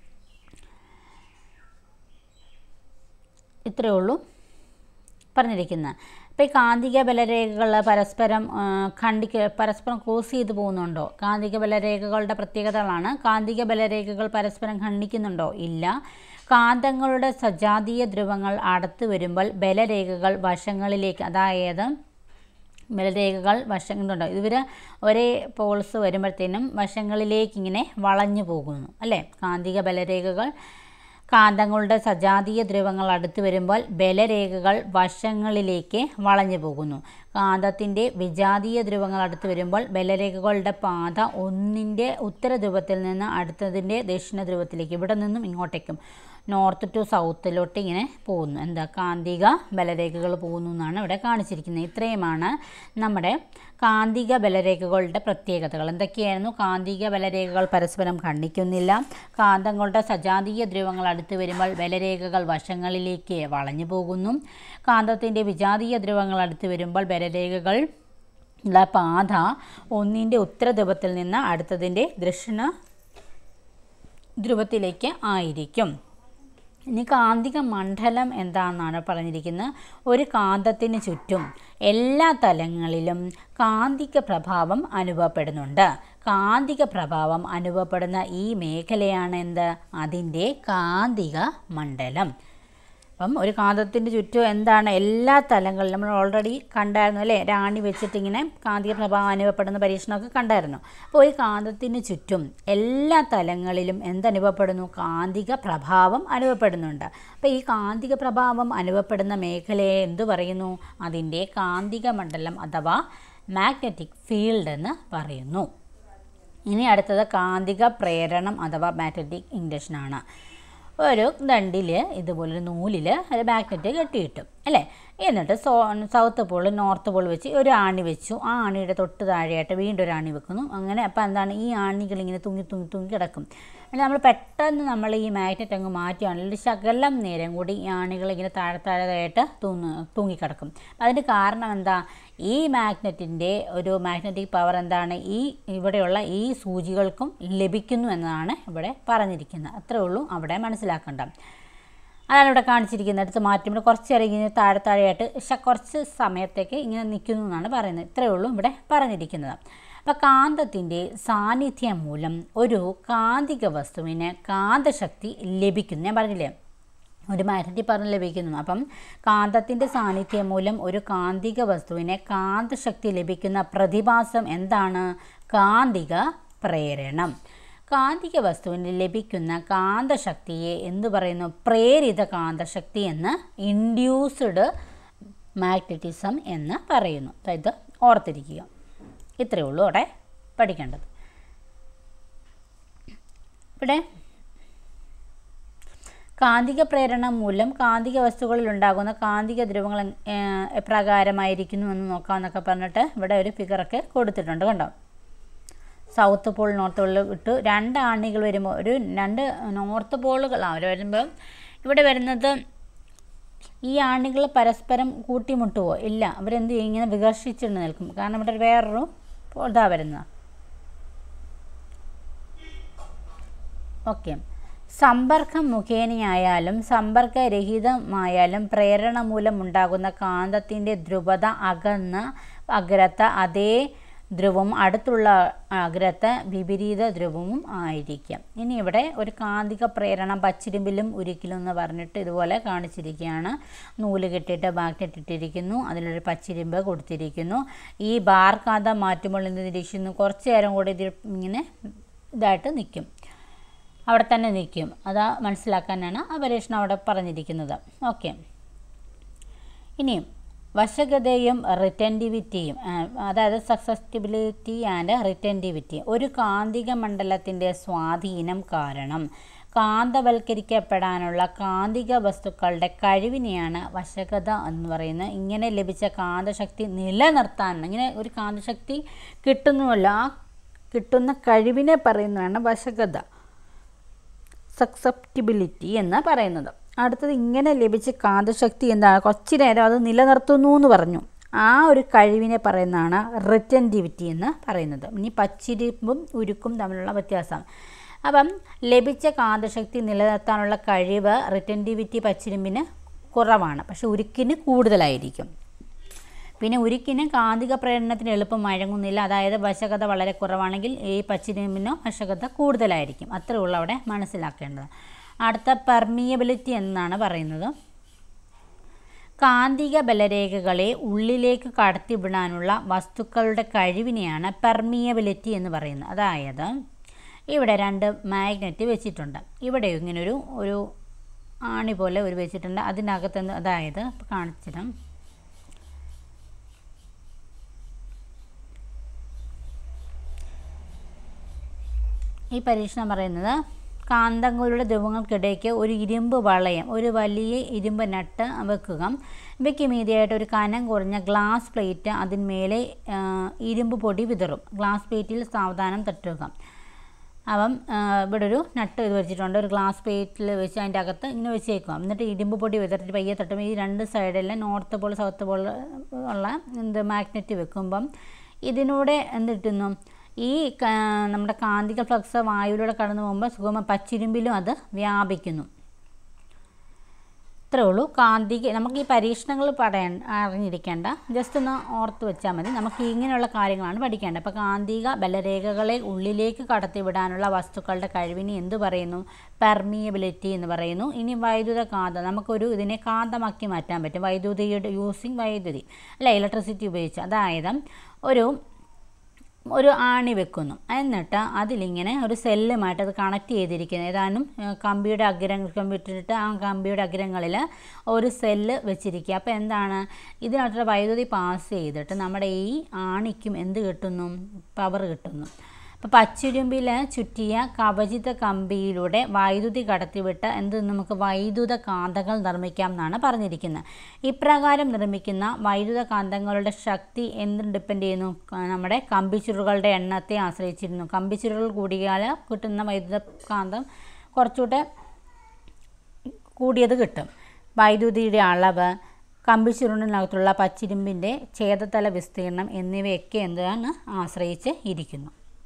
ഇത്രയേ ഉള്ളൂ പറഞ്ഞിരിക്കുന്നത് അപ്പോൾ ഈ കാന്തിക ബലരേഖകൾ പരസ്പരം ആ, ഖണ്ഡിക്ക പരസ്പരം ക്രോസ് ചെയ്ത് പോകുന്നുണ്ടോ കാന്തിക ബലരേഖകളുടെ പ്രത്യേകതകളാണ് കാന്തിക ബലരേഖകൾ പരസ്പരം ഖണ്ഡിക്കുന്നുണ്ടോ ഇല്ല കാന്തങ്ങളുടെ സജാതീയ ധ്രുവങ്ങൾ അടുത്ത് വരുമ്പോൾ ബലരേഖകൾ വശങ്ങളിലേക്ക് അതായത് ബലരേഖകൾ വശങ്ങളുണ്ടോ ഇവർ ഒരേ പോൾസ് വരുമ്പോഴത്തേനും വശങ്ങളിലേക്ക് ഇങ്ങനെ വളഞ്ഞു പോകുന്നു അല്ലേ കാന്തിക ബലരേഖകൾ കാന്തങ്ങളുടെ സജാതീയ ധ്രുവങ്ങൾ അടുത്ത് വരുമ്പോൾ ബലരേഖകൾ വശങ്ങളിലേക്ക് വളഞ്ഞു പോകുന്നു കാന്തത്തിൻ്റെ വിജാതീയ ധ്രുവങ്ങൾ അടുത്ത് വരുമ്പോൾ ബലരേഖകളുടെ പാത ഒന്നിൻ്റെ ഉത്തര ധ്രുവത്തിൽ നിന്ന് അടുത്തതിൻ്റെ ദക്ഷിണ ധ്രുവത്തിലേക്ക് ഇവിടെ നിന്നും ഇങ്ങോട്ടേക്കും നോർത്ത് ടു സൗത്തിലോട്ട് ഇങ്ങനെ പോകുന്നു എന്താ കാന്തിക ബലരേഖകൾ പോകുന്നു എന്നാണ് ഇവിടെ കാണിച്ചിരിക്കുന്നത് ഇത്രയുമാണ് നമ്മുടെ കാന്തിക ബലരേഖകളുടെ പ്രത്യേകതകൾ എന്തൊക്കെയായിരുന്നു കാന്തിക ബലരേഖകൾ പരസ്പരം ഖണ്ഡിക്കുന്നില്ല കാന്തങ്ങളുടെ സജാതീയ ധ്രുവങ്ങൾ അടുത്ത് വരുമ്പോൾ ബലരേഖകൾ വശങ്ങളിലേക്ക് വളഞ്ഞു പോകുന്നു കാന്തത്തിൻ്റെ വിജാതീയ ധ്രുവങ്ങൾ അടുത്ത് വരുമ്പോൾ ബലരേഖകൾ ഉള്ള പാത ഒന്നിൻ്റെ ഉത്തര ധ്രുവത്തിൽ നിന്ന് അടുത്തതിൻ്റെ ദക്ഷിണ ധ്രുവത്തിലേക്ക് ആയിരിക്കും ഇനി കാന്തിക മണ്ഡലം എന്താണെന്നാണ് പറഞ്ഞിരിക്കുന്നത് ഒരു കാന്തത്തിന് ചുറ്റും എല്ലാ തലങ്ങളിലും കാന്തിക പ്രഭാവം അനുഭവപ്പെടുന്നുണ്ട് കാന്തിക പ്രഭാവം അനുഭവപ്പെടുന്ന ഈ മേഖലയാണ് എന്ത് അതിൻ്റെ കാന്തിക മണ്ഡലം അപ്പം ഒരു കാന്തത്തിൻ്റെ ചുറ്റും എന്താണ് എല്ലാ തലങ്ങളിലും നമ്മൾ ഓൾറെഡി കണ്ടായിരുന്നു അല്ലേ രാണി വെച്ചിട്ട് ഇങ്ങനെ കാന്തിക പ്രഭാവം അനുഭവപ്പെടുന്ന പരീക്ഷണമൊക്കെ കണ്ടായിരുന്നു അപ്പോൾ ഒരു കാന്തത്തിന് ചുറ്റും എല്ലാ തലങ്ങളിലും എന്തനുഭവപ്പെടുന്നു കാന്തിക പ്രഭാവം അനുഭവപ്പെടുന്നുണ്ട് അപ്പോൾ ഈ കാന്തിക പ്രഭാവം അനുഭവപ്പെടുന്ന മേഖലയെ എന്തു പറയുന്നു അതിൻ്റെ കാന്തിക മണ്ഡലം അഥവാ മാഗ്നറ്റിക് ഫീൽഡ് എന്ന് പറയുന്നു ഇനി അടുത്തത് കാന്തിക പ്രേരണം അഥവാ മാഗ്നറ്റിക് ഇൻഡക്ഷനാണ് ഒരു ദണ്ടിൽ ഇതുപോലൊരു നൂലിൽ ഒരു മാഗ്നറ്റ് കെട്ടിയിട്ടു അല്ലേ എന്നിട്ട് so south pole north pole വെച്ച് ഒരു ആണി വെച്ചു ആ ആണിയുടെ തൊട്ട് താഴെയായിട്ട് വീണ്ടും ഒരു ആണി വെക്കുന്നു അങ്ങനെ അപ്പോൾ എന്താണ് ഈ ആണികൾ ഇങ്ങനെ തൂങ്ങി തൂങ്ങി തൂങ്ങി കിടക്കും അല്ലെങ്കിൽ നമ്മൾ പെട്ടെന്ന് നമ്മൾ ഈ മാഗ്നറ്റ് അങ്ങ് മാറ്റുകയാണെങ്കിൽ ശകലം നേരം കൂടി ഈ ആണികൾ ഇങ്ങനെ താഴെ താഴെയായിട്ട് തൂങ്ങി തൂങ്ങിക്കിടക്കും അതിൻ്റെ കാരണം എന്താ ഈ മാഗ്നറ്റിൻ്റെ ഒരു മാഗ്നറ്റിക് പവർ എന്താണ് ഈ ഇവിടെയുള്ള ഈ സൂചികൾക്കും ലഭിക്കുന്നു എന്നതാണ് ഇവിടെ പറഞ്ഞിരിക്കുന്നത് അത്രേ ഉള്ളൂ അവിടെ മനസ്സിലാക്കേണ്ട അതാണ് ഇവിടെ കാണിച്ചിരിക്കുന്നത് എടുത്ത് മാറ്റുമ്പോൾ കുറച്ച് നേരം ഇങ്ങനെ താഴെ താഴെയായിട്ട് പക്ഷെ കുറച്ച് സമയത്തേക്ക് ഇങ്ങനെ നിൽക്കുന്നു എന്നാണ് പറയുന്നത് ഇത്രയേ ഉള്ളൂ ഇവിടെ പറഞ്ഞിരിക്കുന്നത് അപ്പോൾ കാന്തത്തിൻ്റെ സാന്നിധ്യം മൂലം ഒരു കാന്തിക വസ്തുവിന് കാന്തശക്തി ലഭിക്കുന്നു ഞാൻ പറഞ്ഞില്ലേ ഒരു മാഗ്നറ്റിക് പവർ ലഭിക്കുന്നു അപ്പം കാന്തത്തിൻ്റെ സാന്നിധ്യം മൂലം ഒരു കാന്തിക വസ്തുവിന് കാന്തശക്തി ലഭിക്കുന്ന പ്രതിഭാസം എന്താണ് കാന്തിക പ്രേരണം കാന്തിക വസ്തുവിന് ലഭിക്കുന്ന കാന്തശക്തിയെ എന്തു പറയുന്നു പ്രേരിത കാന്തശക്തി എന്ന് ഇൻഡ്യൂസ്ഡ് മാഗ്നറ്റിസം എന്ന് പറയുന്നു ഇത് ഓർത്തിരിക്കുക ഇത്രയേ ഉള്ളൂ അവിടെ പഠിക്കേണ്ടത് ഇവിടെ കാന്തിക പ്രേരണ മൂലം കാന്തിക വസ്തുക്കളിൽ ഉണ്ടാകുന്ന കാന്തിക ധ്രുവങ്ങൾ എ- എപ്രകാരമായിരിക്കുന്നു എന്ന് നോക്കാമെന്നൊക്കെ പറഞ്ഞിട്ട് ഇവിടെ ഒരു ഫിഗറൊക്കെ കൊടുത്തിട്ടുണ്ട് കണ്ടോ സൗത്ത് പോൾ നോർത്ത് പോളിൽ ഇട്ടു രണ്ട് ആണികൾ വരുമ്പോൾ ഒരു രണ്ട് നോർത്ത് പോളുകൾ അവർ വരുമ്പോൾ ഇവിടെ വരുന്നത് ഈ ആണികൾ പരസ്പരം കൂട്ടിമുട്ടുവോ ഇല്ല അവരെന്ത് ചെയ്യും ഇങ്ങനെ വികർഷിച്ചിട്ട് നിൽക്കും കാരണം ഇവിടെ വേറൊരു ഇതാ വരുന്നത് ഓക്കെ സമ്പർക്കം മുഖേനയായാലും സമ്പർക്കരഹിതമായാലും പ്രേരണ മൂലം ഉണ്ടാകുന്ന കാന്തത്തിൻ്റെ ധ്രുവത അകന്ന് അഗ്രത്ത അതേ ധ്രുവം അടുത്തുള്ള അഗ്രത്ത വിപരീത ധ്രുവവും ആയിരിക്കാം ഇനി ഇവിടെ ഒരു കാന്തിക പ്രേരണം പച്ചിരുമ്പിലും ഉരുക്കിലും എന്ന് പറഞ്ഞിട്ട് ഇതുപോലെ കാണിച്ചിരിക്കുകയാണ് നൂല് കെട്ടിയിട്ട് മാഗ്നറ്റ് ഇട്ടിരിക്കുന്നു അതിലൊരു പച്ചിരുമ്പ് കൊടുത്തിരിക്കുന്നു ഈ ബാർ കാന്തം മാറ്റുമ്പോൾ എന്ത് നിരീക്ഷിക്കുന്നു കുറച്ച് നേരം കൂടി ഇത് ഇങ്ങനെ ഇതായിട്ട് നിൽക്കും അവിടെ തന്നെ നിൽക്കും അതാ മനസ്സിലാക്കാനാണ് ആ പരീക്ഷണം അവിടെ പറഞ്ഞിരിക്കുന്നത് ഓക്കെ ഇനിയും വശഗതയും റിറ്റൻറ്റിവിറ്റിയും അതായത് സക്സസ്റ്റിബിലിറ്റി ആൻഡ് റിറ്റൻറ്റിവിറ്റി ഒരു കാന്തിക മണ്ഡലത്തിൻ്റെ സ്വാധീനം കാരണം കാന്തവൽക്കരിക്കപ്പെടാനുള്ള കാന്തിക വസ്തുക്കളുടെ കഴിവിനെയാണ് വശകത എന്ന് പറയുന്നത് ഇങ്ങനെ ലഭിച്ച കാന്തശക്തി നിലനിർത്താൻ ഇങ്ങനെ ഒരു കാന്തശക്തി കിട്ടുന്നുമല്ല ആ കിട്ടുന്ന കഴിവിനെ പറയുന്നതാണ് വശകത സക്സെപ്റ്റിബിലിറ്റി എന്ന് പറയുന്നത് അടുത്തത് ഇങ്ങനെ ലഭിച്ച കാന്തശക്തി എന്താണ് കുറച്ചു നേരം അത് നിലനിർത്തുന്നു എന്ന് പറഞ്ഞു ആ ഒരു കഴിവിനെ പറയുന്നതാണ് റിറ്റൻറ്റിവിറ്റി എന്ന് പറയുന്നത് ഇനി പച്ചിരിപ്പും ഉരുക്കും തമ്മിലുള്ള വ്യത്യാസം അപ്പം ലഭിച്ച കാന്തശക്തി നിലനിർത്താനുള്ള കഴിവ് റിറ്റൻറ്റിവിറ്റി പച്ചിരുമ്പിന് കുറവാണ് പക്ഷെ ഉരുക്കിന് കൂടുതലായിരിക്കും പിന്നെ ഉരുക്കിന് കാന്തിക പ്രേരണത്തിന് എളുപ്പം വഴങ്ങുന്നില്ല അതായത് വശകത വളരെ കുറവാണെങ്കിൽ ഈ പച്ചിരുമ്പിനോ വശകത കൂടുതലായിരിക്കും അത്രേ ഉള്ളൂ അവിടെ മനസ്സിലാക്കേണ്ടത് അടുത്ത പെർമിയബിലിറ്റി എന്നാണ് പറയുന്നത് കാന്തിക ബലരേഖകളെ ഉള്ളിലേക്ക് കടത്തിവിടാനുള്ള വസ്തുക്കളുടെ കഴിവിനെയാണ് പെർമിയബിലിറ്റി എന്ന് പറയുന്നത് അതായത് ഇവിടെ രണ്ട് മാഗ്നറ്റ് വെച്ചിട്ടുണ്ട് ഇവിടെ ഇങ്ങനൊരു ഒരു ആണി പോലെ ഒരു വെച്ചിട്ടുണ്ട് അതിനകത്ത് എന്ത് അതായത് ഇപ്പം കാണിച്ചിടാം ഈ പരീക്ഷണം പറയുന്നത് കാന്തങ്ങളുടെ ധ്രുവങ്ങൾക്കിടയ്ക്ക് ഒരു ഇരുമ്പ് വളയം ഒരു വലിയ ഇരുമ്പ് നട്ട് വെക്കുക ഇവയ്ക്ക് മീതിയായിട്ട് ഒരു കനം കുറഞ്ഞ ഗ്ലാസ് പ്ലേറ്റ് അതിന്മേലെ ആ, ഇരുമ്പ് പൊടി വിതറും ഗ്ലാസ് പ്ലേറ്റിൽ സാവധാനം തട്ടുക അപ്പം ആ, ഇവിടെ ഒരു നട്ട് ഇത് വെച്ചിട്ടുണ്ട് ഒരു ഗ്ലാസ് പ്ലേറ്റിൽ വെച്ച് അതിൻ്റെ അകത്ത് ഇങ്ങനെ വെച്ചേക്കും എന്നിട്ട് ഇരുമ്പ് പൊടി വിതറിട്ട് പയ്യെ തട്ടുമ്പോൾ ഈ രണ്ട് സൈഡിലും നോർത്ത് പോൾ സൗത്ത് പോൾ ഉള്ള എന്ത് മാഗ്നറ്റ് വെക്കുമ്പം ഇതിലൂടെ എന്ത് കിട്ടുന്നു ഈ ക- നമ്മുടെ കാന്തിക ഫ്ലക്സ് വായുവിലൂടെ കടന്നു പോകുമ്പോൾ സുഗമ പച്ചിരുമ്പിലും അത് വ്യാപിക്കുന്നു ഇത്രേ ഉള്ളൂ കാന്തിക നമുക്ക് ഈ പരീക്ഷണങ്ങൾ പറയാൻ അറിഞ്ഞിരിക്കേണ്ട ജസ്റ്റ് ഒന്ന് ഓർത്ത് വെച്ചാൽ മതി നമുക്ക് ഇങ്ങനെയുള്ള കാര്യങ്ങളാണ് പഠിക്കേണ്ടത് അപ്പോൾ കാന്തിക ബലരേഖകളെ ഉള്ളിലേക്ക് കടത്തിവിടാനുള്ള വസ്തുക്കളുടെ കഴിവിനെ എന്ത് പറയുന്നു പെർമിയബിലിറ്റി എന്ന് പറയുന്നു ഇനി വൈദ്യുത കാന്തം നമുക്കൊരു ഇതിനെ കാന്തമാക്കി മാറ്റാൻ പറ്റും വൈദ്യുതിയുടെ യൂസിങ് വൈദ്യുതി അല്ല ഇലക്ട്രിസിറ്റി ഉപയോഗിച്ച് അതായത് ഒരു ഒരു ആണി വെക്കുന്നു എന്നിട്ട് അതിലിങ്ങനെ ഒരു സെല്ലുമായിട്ട് അത് കണക്ട് ചെയ്തിരിക്കുന്നത് ഏതാനും ആ, കമ്പിയുടെ അഗ്രങ്ങൾ കമ്പിട്ടിട്ട് ആ കമ്പിയുടെ അഗ്രങ്ങളിൽ ഒരു സെല്ല് വെച്ചിരിക്കുക അപ്പോൾ എന്താണ് ഇതിനകത്തുള്ള വൈദ്യുതി പാസ് ചെയ്തിട്ട് നമ്മുടെ ഈ ആണിക്കും എന്ത് കിട്ടുന്നു പവർ കിട്ടുന്നു അപ്പോൾ പച്ചിരുമ്പിൽ ചുറ്റിയ കവചിത കമ്പിയിലൂടെ വൈദ്യുതി കടത്തിവിട്ട് എന്ത് നമുക്ക് വൈദ്യുത കാന്തങ്ങൾ നിർമ്മിക്കാം എന്നാണ് പറഞ്ഞിരിക്കുന്നത് ഇപ്രകാരം നിർമ്മിക്കുന്ന വൈദ്യുത കാന്തങ്ങളുടെ ശക്തി എന്ത് ഡിപ്പെൻഡ് ചെയ്യുന്നു ക- നമ്മുടെ കമ്പിച്ചുരുളുകളുടെ എണ്ണത്തെ ആശ്രയിച്ചിരുന്നു കമ്പിച്ചുരുൾ കൂടിയാൽ കിട്ടുന്ന വൈദ്യുത കാന്തം കുറച്ചുകൂടെ കൂടിയത് കിട്ടും വൈദ്യുതിയുടെ അളവ് കമ്പിച്ചുരുളിനകത്തുള്ള പച്ചിരുമ്പിൻ്റെ ഛേദതല വിസ്തീർണം എന്നിവയൊക്കെ എന്താണ് ആശ്രയിച്ച് ഇരിക്കുന്നു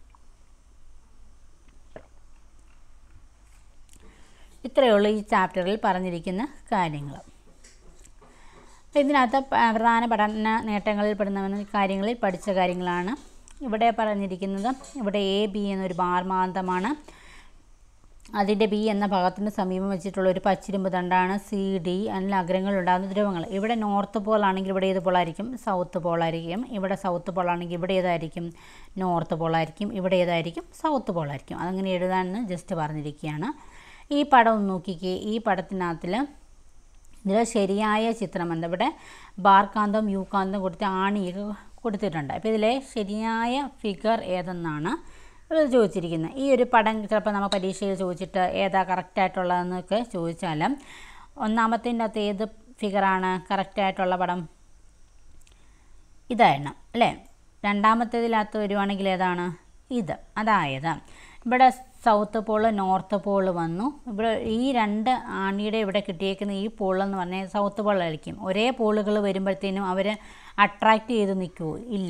ഇത്രയേ ഉള്ളൂ ഈ ചാപ്റ്ററിൽ പറഞ്ഞിരിക്കുന്ന കാര്യങ്ങൾ അപ്പോൾ ഇതിനകത്ത് പ- പ്രധാന പഠന നേട്ടങ്ങളിൽ പെടുന്ന കാര്യങ്ങളിൽ പഠിച്ച കാര്യങ്ങളാണ് ഇവിടെ പറഞ്ഞിരിക്കുന്നത് ഇവിടെ എ ബി എന്നൊരു ബാർമാന്തമാണ് അതിൻ്റെ ബി എന്ന ഭാഗത്തിന് സമീപം വെച്ചിട്ടുള്ള ഒരു പച്ചിരുമ്പ് തണ്ടാണ് സി ഡി അതിൽ അഗ്രങ്ങളുണ്ടാകുന്ന ദ്രവങ്ങൾ ഇവിടെ നോർത്ത് പോൾ ആണെങ്കിൽ ഇവിടെ ഏത് പോളായിരിക്കും സൗത്ത് പോളായിരിക്കും ഇവിടെ സൗത്ത് പോളാണെങ്കിൽ ഇവിടെ ഏതായിരിക്കും നോർത്ത് പോളായിരിക്കും ഇവിടെ ഏതായിരിക്കും സൗത്ത് പോളായിരിക്കും അതങ്ങനെ എഴുതാമെന്ന് ജസ്റ്റ് പറഞ്ഞിരിക്കുകയാണ് ഈ പടം ഒന്ന് നോക്കിക്കേ ഈ പടത്തിനകത്തിൽ ഇതിൽ ശരിയായ ചിത്രം എന്താ ഇവിടെ ബാർകാന്തം യൂകാന്തം കൊടുത്ത് ആണിയൊക്കെ കൊടുത്തിട്ടുണ്ട് അപ്പോൾ ഇതിലെ ശരിയായ ഫിഗർ ഏതെന്നാണ് ഇത് ചോദിച്ചിരിക്കുന്നത് ഈ ഒരു പടം ചിലപ്പോൾ നമ്മൾ പരീക്ഷയിൽ ചോദിച്ചിട്ട് ഏതാ കറക്റ്റായിട്ടുള്ളതെന്നൊക്കെ ചോദിച്ചാൽ ഒന്നാമത്തിൻ്റെ അകത്ത് ഏത് ഫിഗറാണ് കറക്റ്റായിട്ടുള്ള പടം ഇതായിരുന്നു അല്ലേ രണ്ടാമത്തേതിനകത്ത് വരുവാണെങ്കിൽ ഏതാണ് ഇത് അതായത് ഇവിടെ സൗത്ത് പോള് നോർത്ത് പോള് വന്നു ഇവിടെ ഈ രണ്ട് ആണിയുടെ ഇവിടെ കിട്ടിയേക്കുന്ന ഈ പോളെന്ന് പറഞ്ഞാൽ സൗത്ത് പോളായിരിക്കും ഒരേ പോളുകൾ വരുമ്പോഴത്തേനും അവർ അട്രാക്റ്റ് ചെയ്ത് നിൽക്കുമോ ഇല്ല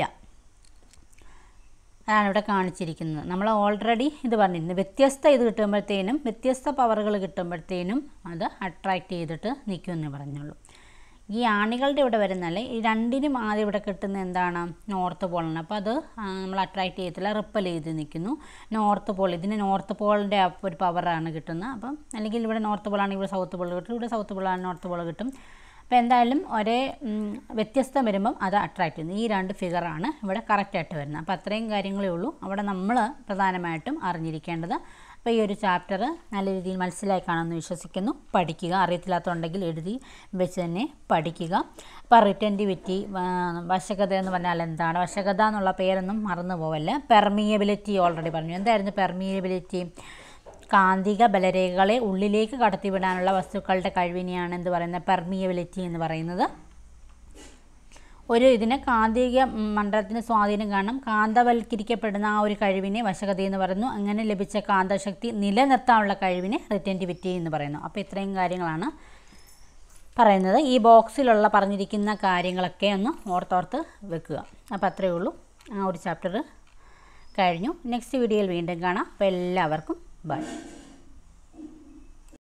അതാണ് ഇവിടെ കാണിച്ചിരിക്കുന്നത് നമ്മൾ ഓൾറെഡി ഇത് പറഞ്ഞിരുന്നു വ്യത്യസ്ത ഇത് കിട്ടുമ്പോഴത്തേനും വ്യത്യസ്ത പവറുകൾ കിട്ടുമ്പോഴത്തേനും അത് അട്രാക്റ്റ് ചെയ്തിട്ട് നിൽക്കുമെന്ന് പറഞ്ഞുള്ളൂ ഈ ആണികളുടെ ഇവിടെ വരുന്നല്ലേ ഈ രണ്ടിനും ആദ്യം ഇവിടെ കിട്ടുന്ന എന്താണ് നോർത്ത് പോളാണ് അപ്പോൾ അത് ആ, നമ്മൾ അട്രാക്റ്റ് ചെയ്യത്തില്ല റിപ്പൽ ചെയ്ത് നിൽക്കുന്നു നോർത്ത് പോൾ ഇതിന് നോർത്ത് പോളിൻ്റെ ഒരു പവറാണ് കിട്ടുന്നത് അപ്പം അല്ലെങ്കിൽ ഇവിടെ നോർത്ത് പോളാണെങ്കിൽ ഇവിടെ സൗത്ത് പോൾ കിട്ടും ഇവിടെ സൗത്ത് പോളാണ് നോർത്ത് പോൾ കിട്ടും അപ്പോൾ എന്തായാലും ഒരേ ഉം, വ്യത്യസ്തം വരുമ്പം അത് അട്രാക്റ്റ് ചെയ്യുന്നു ഈ രണ്ട് ഫിഗറാണ് ഇവിടെ കറക്റ്റായിട്ട് വരുന്നത് അപ്പോൾ അത്രയും കാര്യങ്ങളേ ഉള്ളൂ അവിടെ നമ്മൾ പ്രധാനമായിട്ടും അറിഞ്ഞിരിക്കേണ്ടത് അപ്പോൾ ഈ ഒരു ചാപ്റ്റർ നല്ല രീതിയിൽ മനസ്സിലായി കാണുമെന്ന് വിശ്വസിക്കുന്നു പഠിക്കുക അറിയത്തില്ലാത്തതുണ്ടെങ്കിൽ എഴുതി വെച്ച് തന്നെ പഠിക്കുക അപ്പോൾ റിറ്റൻറ്റിവിറ്റി വശകത എന്ന് പറഞ്ഞാൽ എന്താണ് വശകത എന്നുള്ള പേരൊന്നും മറന്നു പോവല്ല പെർമിയബിലിറ്റി ഓൾറെഡി പറഞ്ഞു എന്തായിരുന്നു പെർമിയബിലിറ്റി കാന്തിക ബലരേഖകളെ ഉള്ളിലേക്ക് കടത്തിവിടാനുള്ള വസ്തുക്കളുടെ കഴിവിനെയാണ് എന്ത് പറയുന്നത് പെർമിയബിലിറ്റി എന്ന് പറയുന്നത് ഒരു ഇതിന് കാന്തിക മണ്ഡലത്തിന് സ്വാധീനം കാണും കാന്തവൽക്കരിക്കപ്പെടുന്ന ആ ഒരു കഴിവിനെ വശകത എന്ന് പറയുന്നു അങ്ങനെ ലഭിച്ച കാന്തശക്തി നിലനിർത്താനുള്ള കഴിവിനെ റിറ്റൻറ്റിവിറ്റി എന്ന് പറയുന്നു അപ്പോൾ ഇത്രയും കാര്യങ്ങളാണ് പറയുന്നത് ഈ ബോക്സിലുള്ള പറഞ്ഞിരിക്കുന്ന കാര്യങ്ങളൊക്കെ ഒന്ന് ഓർത്തോർത്ത് വെക്കുക അപ്പോൾ അത്രയേ ഉള്ളൂ ആ ഒരു ചാപ്റ്റർ കഴിഞ്ഞു നെക്സ്റ്റ് വീഡിയോയിൽ വീണ്ടും കാണാം അപ്പോൾ എല്ലാവർക്കും ബൈ